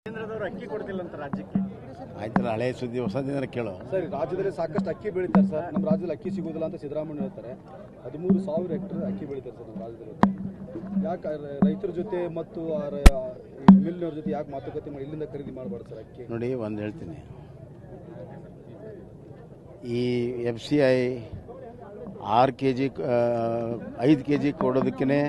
ಕೇಂದ್ರದವರು ಅಕ್ಕಿ ಕೊಡ್ತಿಲ್ಲ ಅಂತ ರಾಜ್ಯಕ್ಕೆ ಆಯ್ತಲ್ಲ ಹಳೆ ಸುದ್ದಿ ಹೊಸದಿನ ಕೇಳೋ ಸರ್ ರಾಜ್ಯದಲ್ಲಿ ಸಾಕಷ್ಟು ಅಕ್ಕಿ ಬೆಳೀತಾರೆ ಸರ್ ನಮ್ಮ ರಾಜ್ಯದಲ್ಲಿ ಅಕ್ಕಿ ಸಿಗೋದಿಲ್ಲ ಅಂತ ಸಿದ್ದರಾಮಯ್ಯ ಹೇಳ್ತಾರೆ ಹದಿಮೂರು ಸಾವಿರ ಹೆಕ್ಟರ್ ಅಕ್ಕಿ ಬೆಳೀತಾರೆ ಸರ್ ನಮ್ಮ ರಾಜ್ಯದಲ್ಲಿ ಯಾಕೆ ರೈತರ ಜೊತೆ ಮತ್ತು ಆ ರ- ಈ ಮಿಲ್ನವ್ರ ಜೊತೆ ಯಾಕೆ ಮಾತುಕತೆ ಮಾಡಿ ಇಲ್ಲಿಂದ ಖರೀದಿ ಮಾಡಬಾರ್ದು ಸರ್ ಅಕ್ಕಿ ನೋಡಿ ಒಂದು ಹೇಳ್ತೀನಿ ಈ ಎಫ್ ಸಿ ಐ ಆರು ಕೆ ಜಿ ಐದು ಕೆ ಜಿ ಕೊಡೋದಕ್ಕೇ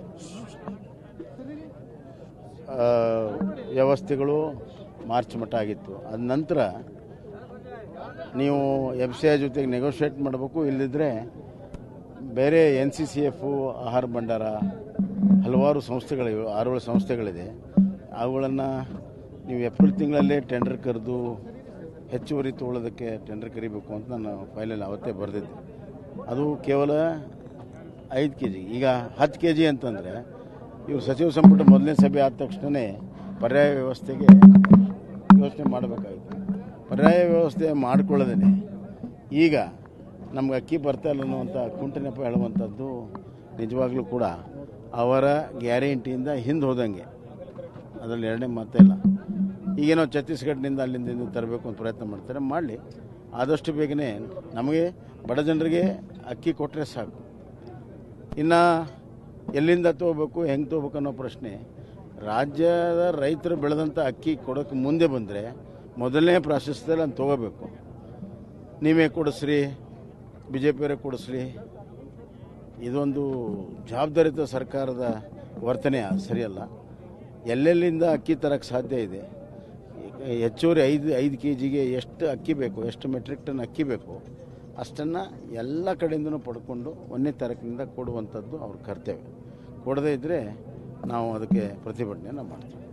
ವ್ಯವಸ್ಥೆಗಳು ಮಾರ್ಚ್ ಮಟ್ಟ ಆಗಿತ್ತು ಅದ ನಂತರ ನೀವು ಎಫ್ ಸಿ ಐ ಜೊತೆಗೆ ನೆಗೋಷಿಯೇಟ್ ಮಾಡಬೇಕು ಇಲ್ಲದಿದ್ದರೆ ಬೇರೆ ಎನ್ ಸಿ ಸಿ ಎಫು ಆಹಾರ ಭಂಡಾರ ಹಲವಾರು ಸಂಸ್ಥೆಗಳಿವೆ ಆರೇಳು ಸಂಸ್ಥೆಗಳಿದೆ ಅವುಗಳನ್ನು ನೀವು ಏಪ್ರಿಲ್ ತಿಂಗಳಲ್ಲೇ ಟೆಂಡರ್ ಕರೆದು ಹೆಚ್ಚುವರಿ ತೊಗೊಳ್ಳೋದಕ್ಕೆ ಟೆಂಡರ್ ಕರಿಬೇಕು ಅಂತ ನಾನು ಫೈಲಲ್ಲಿ ಅವತ್ತೇ ಬರೆದಿದ್ದೆ ಅದು ಕೇವಲ ಐದು ಕೆ ಜಿ ಈಗ ಹತ್ತು ಕೆ ಜಿ ಅಂತಂದರೆ ಇವರು ಸಚಿವ ಸಂಪುಟ ಮೊದಲನೇ ಸಭೆ ಆದ ತಕ್ಷಣವೇ ಪರ್ಯಾಯ ವ್ಯವಸ್ಥೆಗೆ ಯೋಚನೆ ಮಾಡಬೇಕಾಗಿತ್ತು ಪರ್ಯಾಯ ವ್ಯವಸ್ಥೆ ಮಾಡಿಕೊಳ್ಳದೇ ಈಗ ನಮ್ಗೆ ಅಕ್ಕಿ ಬರ್ತಾ ಇಲ್ಲ ಅನ್ನುವಂಥ ಕುಂಟನೆಪ ಹೇಳುವಂಥದ್ದು ನಿಜವಾಗ್ಲೂ ಕೂಡ ಅವರ ಗ್ಯಾರಂಟಿಯಿಂದ ಹಿಂದೆ ಹೋದಂಗೆ ಅದರಲ್ಲಿ ಎರಡನೇ ಮಾತೇ ಇಲ್ಲ ಈಗೇನೋ ಛತ್ತೀಸ್ಗಢನಿಂದ ಅಲ್ಲಿಂದ ಇಲ್ಲಿ ತರಬೇಕು ಅಂತ ಪ್ರಯತ್ನ ಮಾಡ್ತಾರೆ ಮಾಡಲಿ ಆದಷ್ಟು ಬೇಗನೆ ನಮಗೆ ಬಡ ಜನರಿಗೆ ಅಕ್ಕಿ ಕೊಟ್ಟರೆ ಸಾಕು ಇನ್ನು ಎಲ್ಲಿಂದ ತೊಗೋಬೇಕು ಹೆಂಗೆ ತೊಗೋಬೇಕು ಅನ್ನೋ ಪ್ರಶ್ನೆ ರಾಜ್ಯದ ರೈತರು ಬೆಳೆದಂಥ ಅಕ್ಕಿ ಕೊಡೋಕ್ಕೆ ಮುಂದೆ ಬಂದರೆ ಮೊದಲನೇ ಪ್ರಾಶಸ್ತ್ಯದಲ್ಲಿ ಅದನ್ನು ತೊಗೋಬೇಕು ನೀವೇ ಕೊಡಿಸ್ರಿ ಬಿ ಜೆ ಪಿಯವರೇ ಕೊಡಿಸ್ರಿ ಇದೊಂದು ಜವಾಬ್ದಾರಿತ ಸರ್ಕಾರದ ವರ್ತನೆ ಸರಿಯಲ್ಲ ಎಲ್ಲೆಲ್ಲಿಂದ ಅಕ್ಕಿ ತರಕ್ಕೆ ಸಾಧ್ಯ ಇದೆ ಹೆಚ್ಚುವರಿ ಐದು ಐದು ಕೆ ಜಿಗೆ ಎಷ್ಟು ಅಕ್ಕಿ ಬೇಕು ಎಷ್ಟು ಮೆಟ್ರಿಕ್ ಟನ್ ಅಕ್ಕಿ ಬೇಕು ಅಷ್ಟನ್ನು ಎಲ್ಲ ಕಡೆಯಿಂದನೂ ಪಡ್ಕೊಂಡು ಒಂದನೇ ತಾರೀಕಿನಿಂದ ಕೊಡುವಂಥದ್ದು ಅವ್ರ ಕರ್ತವ್ಯ ಕೊಡದೇ ಇದ್ದರೆ ನಾವು ಅದಕ್ಕೆ ಪ್ರತಿಭಟನೆಯನ್ನು ಮಾಡ್ತೀವಿ